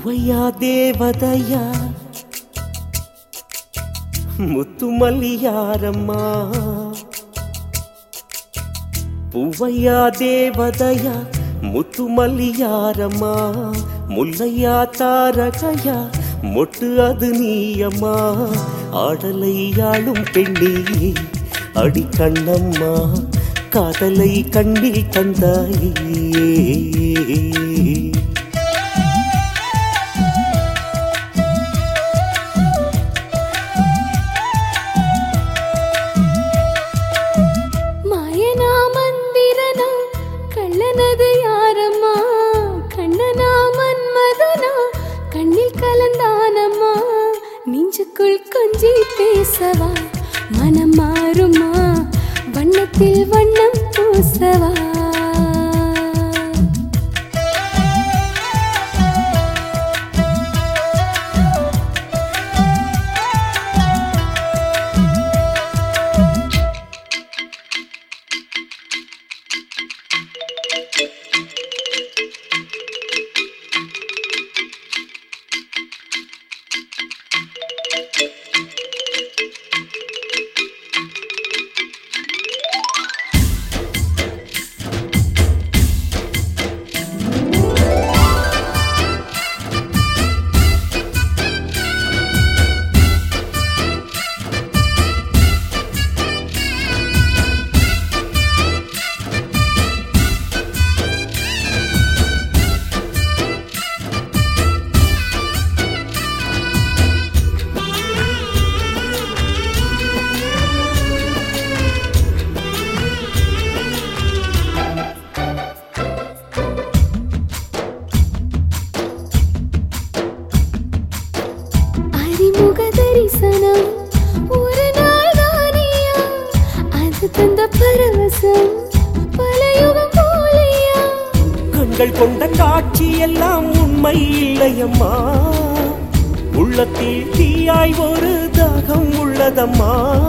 பூவையா தேவதையா முத்துமல்லியாரம்மா பூவையா தேவதையா முத்துமல்லியாரம்மா முல்லையா தாரகையா மொட்டு அது நீயம்மா ஆடலை ஆளும் பெண்ணே அடி கண்ணம்மா காதலை கண்ணில் தந்தாயே மாயனா மந்திரனா கள்ளனது யாரம்மா கண்ணனா மன்மதனா கண்ணில் கலந்தானம்மா நெஞ்சுக்குள் கொஞ்சி பேசவா மனம் மாறுமா வண்ணத்தில் வண்ணம் பூசவா அறிமுக தரிசனம் ஒரு நாள் தானியா அது தந்த பரவசம் பல யுகம் போலியா கண்கள் கொண்ட காட்சி எல்லாம் உண்மை இல்லையம்மா உள்ளத்தில் தீயாய் ஒரு தாகம் உள்ளதம்மா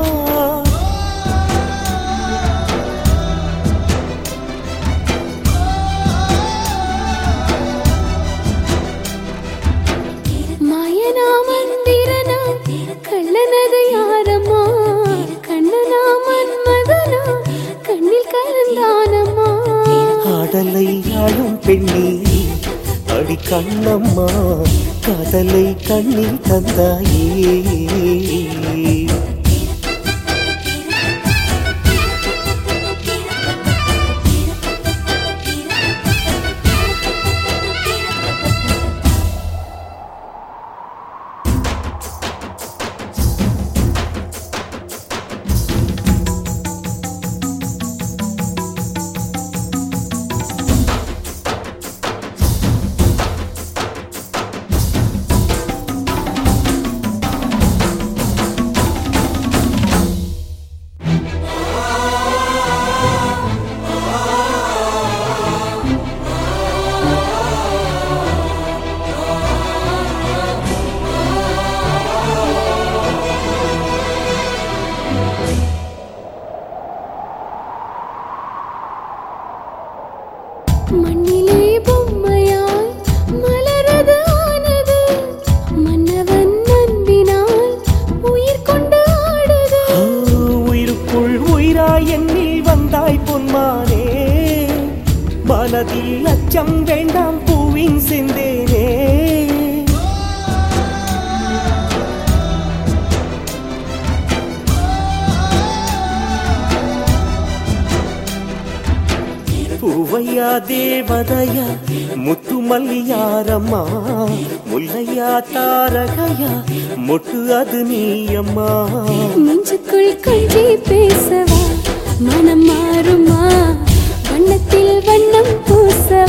மாயனா மந்திரனா கள்ளனது யாரம்மா கண்ணனா மன்மதனா கண்ணில் கலந்தானம்மா ஆடலை ஆளும் பெண்ணே அடி கண்ணம்மா காதலை கண்ணில் தந்தாயே மண்ணிலே பொம்மையாய் மலரது ஆனது மன்னவன் அன்பினால் உயிர் கொண்டு ஆடுது ஆ, உயிருக்குள் உயிராய் என்னில் வந்தாய் பொன்மானே மனதில் அச்சம் வேண்டாம் பூவின் செந்தேனே பூவையா தேவதையா முத்துமல்லியாரம்மா முல்லையா தாரகையா மொட்டு அது நீயம்மா நெஞ்சுக்குள் கொஞ்சி பேசவா மனம் மாறுமா வண்ணத்தில் வண்ணம் பூசவா